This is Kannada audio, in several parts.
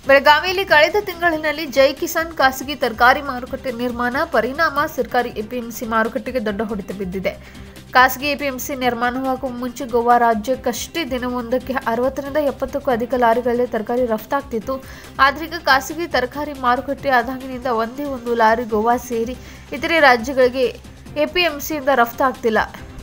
ಬೆಳಗಾವಿಯಲ್ಲಿ ಕಳೆದ ತಿಂಗಳಿನಲ್ಲಿ ಜೈ ಕಿಸಾನ್ ಖಾಸಗಿ ತರಕಾರಿ ಮಾರುಕಟ್ಟೆ ನಿರ್ಮಾಣ ಪರಿಣಾಮ ಸರ್ಕಾರಿ ಎಪಿಎಂಸಿ ಮಾರುಕಟ್ಟೆಗೆ ದೊಡ್ಡ ಹೊಡೆತ ಬಿದ್ದಿದೆ ಖಾಸಗಿ ಎಪಿಎಂಸಿ ನಿರ್ಮಾಣವಾಗುವ ಮುಂಚೆ ಗೋವಾ ರಾಜ್ಯಕ್ಕಷ್ಟೇ ದಿನವೊಂದಕ್ಕೆ ಅರವತ್ತರಿಂದ ಎಪ್ಪತ್ತಕ್ಕೂ ಅಧಿಕ ಲಾರಿಗಳಲ್ಲಿ ತರಕಾರಿ ರಫ್ತಾಗ್ತಿತ್ತು ಆದ್ರೀಗ ಖಾಸಗಿ ತರಕಾರಿ ಮಾರುಕಟ್ಟೆ ಆದಾಗಿನಿಂದ ಒಂದೇ ಒಂದು ಲಾರಿ ಗೋವಾ ಸೇರಿ ಇತರೆ ರಾಜ್ಯಗಳಿಗೆ ಎಪಿಎಂಸಿಯಿಂದ ರಫ್ತಾಗ್ತಿಲ್ಲ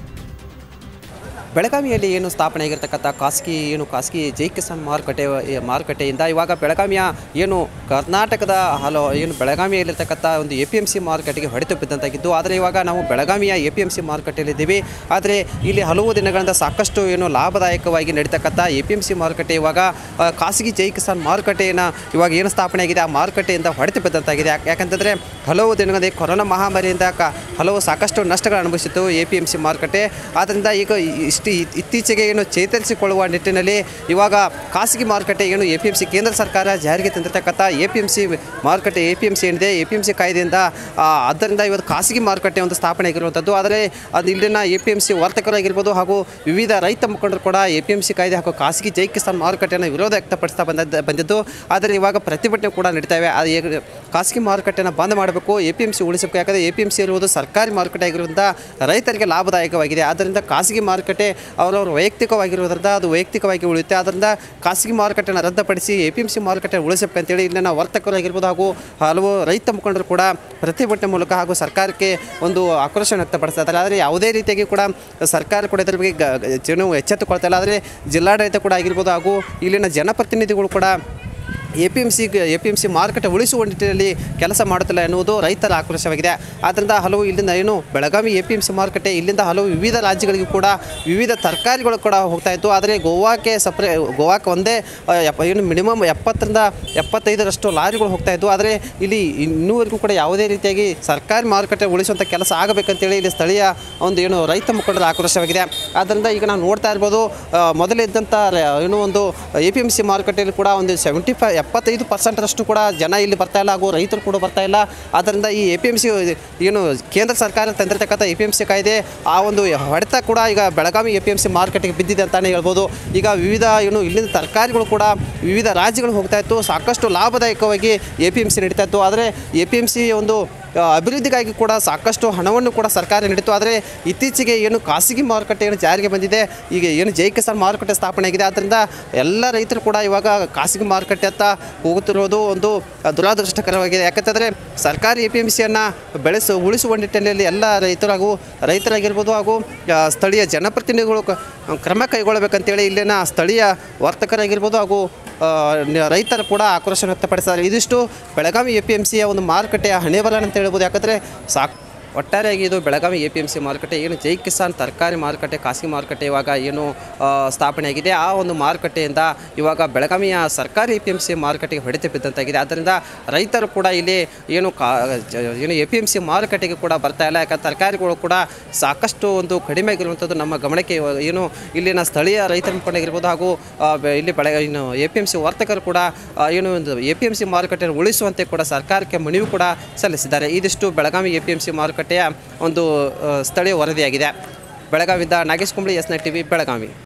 ಬೆಳಗಾವಿಯಲ್ಲಿ ಏನು ಸ್ಥಾಪನೆ ಆಗಿರ್ತಕ್ಕಂಥ ಖಾಸಗಿ ಏನು ಖಾಸಗಿ ಜೈ ಕಿಸಾನ್ ಮಾರುಕಟ್ಟೆ ಈ ಮಾರುಕಟ್ಟೆಯಿಂದ ಇವಾಗ ಬೆಳಗಾವಿಯ ಏನು ಕರ್ನಾಟಕದ ಹಲವು ಏನು ಬೆಳಗಾವಿಯಲ್ಲಿರ್ತಕ್ಕಂಥ ಒಂದು ಎ ಪಿ ಎಮ್ ಸಿ ಮಾರುಕಟ್ಟೆಗೆ ಹೊಡೆತು ಬಿದ್ದಂತಾಗಿದ್ದು ಆದರೆ ಇವಾಗ ನಾವು ಬೆಳಗಾವಿಯ ಎ ಪಿ ಎಮ್ ಸಿ ಮಾರುಕಟ್ಟೆಯಲ್ಲಿದ್ದೀವಿ ಆದರೆ ಇಲ್ಲಿ ಹಲವು ದಿನಗಳಿಂದ ಸಾಕಷ್ಟು ಏನು ಲಾಭದಾಯಕವಾಗಿ ನಡೀತಕ್ಕಂಥ ಎ ಪಿ ಎಮ್ ಸಿ ಮಾರುಕಟ್ಟೆ ಇವಾಗ ಆ, ಖಾಸಗಿ ಜೈ ಕಿಸಾನ್ ಮಾರುಕಟ್ಟೆಯನ್ನು ಇವಾಗ ಏನು ಸ್ಥಾಪನೆ ಆಗಿದೆ ಆ ಮಾರುಕಟ್ಟೆಯಿಂದ ಹೊಡೆತು ಬಿದ್ದಂತಾಗಿದೆ ಯಾಕೆ ಯಾಕಂತಂದರೆ ಹಲವು ದಿನಗಳಲ್ಲಿ ಕೊರೋನಾ ಮಹಾಮಾರಿಯಿಂದ ಕ ಹಲವು ಸಾಕಷ್ಟು ನಷ್ಟಗಳು ಅನುಭವಿಸಿತ್ತು ಎ ಪಿ ಎಮ್ ಸಿ ಮಾರುಕಟ್ಟೆ ಆದ್ದರಿಂದ ಈಗ ಇಷ್ಟು ಇತ್- ಇತ್ತೀಚೆಗೆ ಏನು ಚೇತರಿಸಿಕೊಳ್ಳುವ ನಿಟ್ಟಿನಲ್ಲಿ ಇವಾಗ ಖಾಸಗಿ ಮಾರುಕಟ್ಟೆ ಏನು ಎ ಪಿ ಎಮ್ ಸಿ ಕೇಂದ್ರ ಸರ್ಕಾರ ಜಾರಿಗೆ ತಂದಿರತಕ್ಕಂಥ ಎ ಪಿ ಎಮ್ ಸಿ ಮಾರುಕಟ್ಟೆ ಎ ಪಿ ಎಮ್ ಸಿ ಏನಿದೆ ಎ ಪಿ ಎಮ್ ಸಿ ಕಾಯ್ದೆಯಿಂದ ಆ, ಆದ್ದರಿಂದ ಇವತ್ತು ಖಾಸಗಿ ಮಾರುಕಟ್ಟೆ ಒಂದು ಸ್ಥಾಪನೆ ಆಗಿರುವಂಥದ್ದು ಆದರೆ ಅದು ಇಲ್ಲಿನ ಎ ಪಿ ಎಮ್ ಸಿ ವರ್ತಕರಾಗಿರ್ಬೋದು ಹಾಗೂ ವಿವಿಧ ರೈತ ಮುಖಂಡರು ಕೂಡ ಎ ಪಿ ಎಮ್ ಸಿ ಕಾಯ್ದೆ ಹಾಗೂ ಖಾಸಗಿ ಜೈ ಕಿಸಾನ್ ಮಾರುಕಟ್ಟೆಯನ್ನು ವಿರೋಧ ವ್ಯಕ್ತಪಡಿಸ್ತಾ ಬಂದದ್ದು ಬಂದಿದ್ದು ಆದರೆ ಇವಾಗ ಪ್ರತಿಭಟನೆ ಕೂಡ ನಡೀತಾವೆ ಅದು ಹೇಗೆ ಖಾಸಗಿ ಮಾರುಕಟ್ಟೆಯನ್ನು ಬಂದ್ ಮಾಡಬೇಕು ಎ ಪಿ ಎಮ್ ಸಿ ಉಳಿಸಬೇಕು ಯಾಕಂದರೆ ಎ ಪಿ ಎಮ್ ಸಿ ಇರುವುದು ಸರ್ಕಾರಿ ಮಾರುಕಟ್ಟೆ ಆಗಿರುವುದರಿಂದ ರೈತರಿಗೆ ಲಾಭದಾಯಕವಾಗಿದೆ ಆದ್ದರಿಂದ ಖಾಸಗಿ ಮಾರುಕಟ್ಟೆ ಅವರವ್ರ ವೈಯಕ್ತಿಕವಾಗಿರುವುದರಿಂದ ಅದು ವೈಯಕ್ತಿಕವಾಗಿ ಉಳಿಯುತ್ತೆ ಆದ್ದರಿಂದ ಖಾಸಗಿ ಮಾರುಕಟ್ಟೆಯನ್ನು ರದ್ದುಪಡಿಸಿ ಎ ಪಿ ಎಮ್ ಸಿ ಮಾರುಕಟ್ಟೆ ಉಳಿಸಬೇಕಂತೇಳಿ ಇಲ್ಲಿನ ವರ್ತಕರಾಗಿರ್ಬೋದು ಹಾಗೂ ಹಲವು ರೈತ ಮುಖಂಡರು ಕೂಡ ಪ್ರತಿಭಟನೆ ಮೂಲಕ ಹಾಗೂ ಸರ್ಕಾರಕ್ಕೆ ಒಂದು ಆಕ್ರೋಶ ವ್ಯಕ್ತಪಡಿಸ್ತಾ ಇದ್ದಾರೆ ಆದರೆ ಯಾವುದೇ ರೀತಿಯಾಗಿ ಕೂಡ ಸರ್ಕಾರ ಕೂಡ ಇದರ ಬಗ್ಗೆ ಗ- ಗ- ಜನ ಎಚ್ಚೆತ್ತುಕೊಳ್ತಾ ಇಲ್ಲ ಆದರೆ ಜಿಲ್ಲಾಡಳಿತ ಕೂಡ ಆಗಿರ್ಬೋದು ಹಾಗೂ ಇಲ್ಲಿನ ಜನಪ್ರತಿನಿಧಿಗಳು ಕೂಡ A P M C A P M C ಮಾರುಕಟ್ಟೆ ಉಳಿಸುವ ನಿಟ್ಟಿನಲ್ಲಿ ಕೆಲಸ ಮಾಡುತ್ತಿಲ್ಲ ಎನ್ನುವುದು ರೈತರ ಆಕ್ರೋಶವಾಗಿದೆ ಆದ್ದರಿಂದ ಹಲವು ಇಲ್ಲಿಂದ ಏನು Belagavi A P M C ಮಾರುಕಟ್ಟೆ ಇಲ್ಲಿಂದ ಹಲವು ವಿವಿಧ ರಾಜ್ಯಗಳಿಗೂ ಕೂಡ ವಿವಿಧ ತರಕಾರಿಗಳು ಕೂಡ ಹೋಗ್ತಾ ಇತ್ತು ಆದರೆ ಗೋವಾಕ್ಕೆ ಸಪ್ರೇ ಗೋವಾಕ್ಕೆ ಒಂದೇ ಆ, ಎಪ್ಪ ಏನು ಮಿನಿಮಮ್ ಎಪ್ಪತ್ತರಿಂದ ಎಪ್ಪತ್ತೈದರಷ್ಟು ಲಾರಿಗಳು ಹೋಗ್ತಾ ಇದ್ವು ಆದರೆ ಇಲ್ಲಿ ಇನ್ನೂವರೆಗೂ ಕೂಡ ಯಾವುದೇ ರೀತಿಯಾಗಿ ಸರ್ಕಾರಿ ಮಾರುಕಟ್ಟೆ ಉಳಿಸುವಂಥ ಕೆಲಸ ಆಗಬೇಕಂತೇಳಿ ಇಲ್ಲಿ ಸ್ಥಳೀಯ ಒಂದು ಏನು ರೈತ ಮುಖಂಡರ ಆಕ್ರೋಶವಾಗಿದೆ ಆದ್ದರಿಂದ ಈಗ ನಾವು ನೋಡ್ತಾ ಇರ್ಬೋದು ಆ, ಮೊದಲಿದ್ದಂಥ ರ- ಏನು ಒಂದು ಎ ಪಿ ಎಮ್ ಸಿ ಮಾರುಕಟ್ಟೆಯಲ್ಲಿ ಕೂಡ ಒಂದು ಸೆವೆಂಟಿ ಫೈ ಎಪ್ಪತ್ತೈದು ಪರ್ಸೆಂಟರಷ್ಟು ಕೂಡ ಜನ ಇಲ್ಲಿ ಬರ್ತಾ ಇಲ್ಲ ಹಾಗೂ ರೈತರು ಕೂಡ ಬರ್ತಾ ಇಲ್ಲ ಆದ್ದರಿಂದ ಈ ಎ ಪಿ ಎಮ್ ಸಿ ಏನು ಕೇಂದ್ರ ಸರ್ಕಾರ ತಂದಿರತಕ್ಕಂಥ ಎ ಪಿ ಎಮ್ ಸಿ ಕಾಯ್ದೆ ಆ ಒಂದು ಹೊಡೆತ ಕೂಡ ಈಗ Belagavi A P M C ಮಾರುಕಟ್ಟೆಗೆ ಬಿದ್ದಿದೆ ಅಂತಲೇ ಹೇಳ್ಬೋದು ಈಗ ವಿವಿಧ ಏನು ಇಲ್ಲಿನ ತರಕಾರಿಗಳು ಕೂಡ ವಿವಿಧ ರಾಜ್ಯಗಳು ಹೋಗ್ತಾ ಇತ್ತು ಸಾಕಷ್ಟು ಲಾಭದಾಯಕವಾಗಿ ಎ ಪಿ ಎಮ್ ಸಿ ನಡೀತಾ ಇತ್ತು ಆದರೆ ಎ ಪಿ ಎಮ್ ಸಿ ಒಂದು ಆ, ಅಭಿವೃದ್ಧಿಗಾಗಿ ಕೂಡ ಸಾಕಷ್ಟು ಹಣವನ್ನು ಕೂಡ ಸರ್ಕಾರ ನೀಡಿತು ಆದರೆ ಇತ್ತೀಚೆಗೆ ಏನು ಖಾಸಗಿ ಮಾರುಕಟ್ಟೆ ಏನು ಜಾರಿಗೆ ಬಂದಿದೆ ಈಗ ಏನು ಜೈ ಕಿಸಾನ್ ಮಾರುಕಟ್ಟೆ ಸ್ಥಾಪನೆ ಆಗಿದೆ ಆದ್ದರಿಂದ ಎಲ್ಲ ರೈತರು ಕೂಡ ಇವಾಗ ಖಾಸಗಿ ಮಾರುಕಟ್ಟೆ ಹತ್ತ ಹೋಗುತ್ತಿರೋದು ಒಂದು ದುರಾದೃಷ್ಟಕರವಾಗಿದೆ ಯಾಕಂತಂದರೆ ಸರ್ಕಾರಿ ಎ ಪಿ ಎಮ್ ಸಿಯನ್ನು ಬೆಳೆಸು ಉಳಿಸುವ ನಿಟ್ಟಿನಲ್ಲಿ ಎಲ್ಲ ರೈತರು ಹಾಗೂ ರೈತರಾಗಿರ್ಬೋದು ಹಾಗೂ ಆ, ಸ್ಥಳೀಯ ಜನಪ್ರತಿನಿಧಿಗಳು ಕ- ಕ್ರಮ ಕೈಗೊಳ್ಳಬೇಕಂತೇಳಿ ಇಲ್ಲಿನ ಸ್ಥಳೀಯ ವರ್ತಕರಾಗಿರ್ಬೋದು ಹಾಗೂ ಆ, ನ- ರೈತರು ಕೂಡ ಆಕ್ರೋಶ ವ್ಯಕ್ತಪಡಿಸಿದ್ದಾರೆ ಇದಿಷ್ಟು ಬೆಳಗಾವಿ ಎ ಪಿ ಎಮ್ ಸಿಯ ಒಂದು ಮಾರುಕಟ್ಟೆಯ ಹಣೆ ಬರಣ ಅಂತ ಹೇಳ್ಬೋದು ಯಾಕಂದರೆ ಸಾಕು ಒಟ್ಟಾರೆಯಾಗಿ ಇದು Belagavi A P M C ಮಾರುಕಟ್ಟೆ ಏನು ಜೈ ಕಿಸಾನ್ ತರಕಾರಿ ಮಾರುಕಟ್ಟೆ ಖಾಸಗಿ ಮಾರುಕಟ್ಟೆ ಇವಾಗ ಏನು ಆ, ಸ್ಥಾಪನೆ ಆಗಿದೆ ಆ ಒಂದು ಮಾರುಕಟ್ಟೆಯಿಂದ ಇವಾಗ ಬೆಳಗಾವಿಯ ಸರ್ಕಾರಿ ಎ ಪಿ ಎಮ್ ಸಿ ಮಾರುಕಟ್ಟೆಗೆ ಹೊಡೆತ ಬಿದ್ದಂತಾಗಿದೆ ಆದ್ದರಿಂದ ರೈತರು ಕೂಡ ಇಲ್ಲಿ ಏನು ಕಾ ಜ- ಏನು ಎ ಪಿ ಎಮ್ ಸಿ ಮಾರುಕಟ್ಟೆಗೆ ಕೂಡ ಬರ್ತಾ ಇಲ್ಲ ಯಾಕಂದ್ರೆ ತರಕಾರಿಗಳು ಕೂಡ ಸಾಕಷ್ಟು ಒಂದು ಕಡಿಮೆ ಆಗಿರುವಂಥದ್ದು ನಮ್ಮ ಗಮನಕ್ಕೆ ಇವ- ಏನು ಇಲ್ಲಿನ ಸ್ಥಳೀಯ ರೈತರ ಮುಖಂಡರಿರ್ಬೋದು ಹಾಗೂ ಆ, ಬೆ- ಇಲ್ಲಿ ಬೆಳೆ ಇನ್ನು ಎ ಪಿ ಎಮ್ ಸಿ ವರ್ತಕರು ಕೂಡ ಆ, ಏನು ಒಂದು ಎ ಪಿ ಎಮ್ ಸಿ ಮಾರುಕಟ್ಟೆಯನ್ನು ಉಳಿಸುವಂತೆ ಕೂಡ ಸರ್ಕಾರಕ್ಕೆ ಮನವಿ ಕೂಡ ಸಲ್ಲಿಸಿದ್ದಾರೆ ಇದಿಷ್ಟು Belagavi A P M C ಮಾರುಕಟ್ಟೆಯ ಒಂದು ಆ, ಸ್ಥಳೀಯ ವರದಿಯಾಗಿದೆ ಬೆಳಗಾವಿಯಿಂದ Nagesh Kumbali S T V Belagavi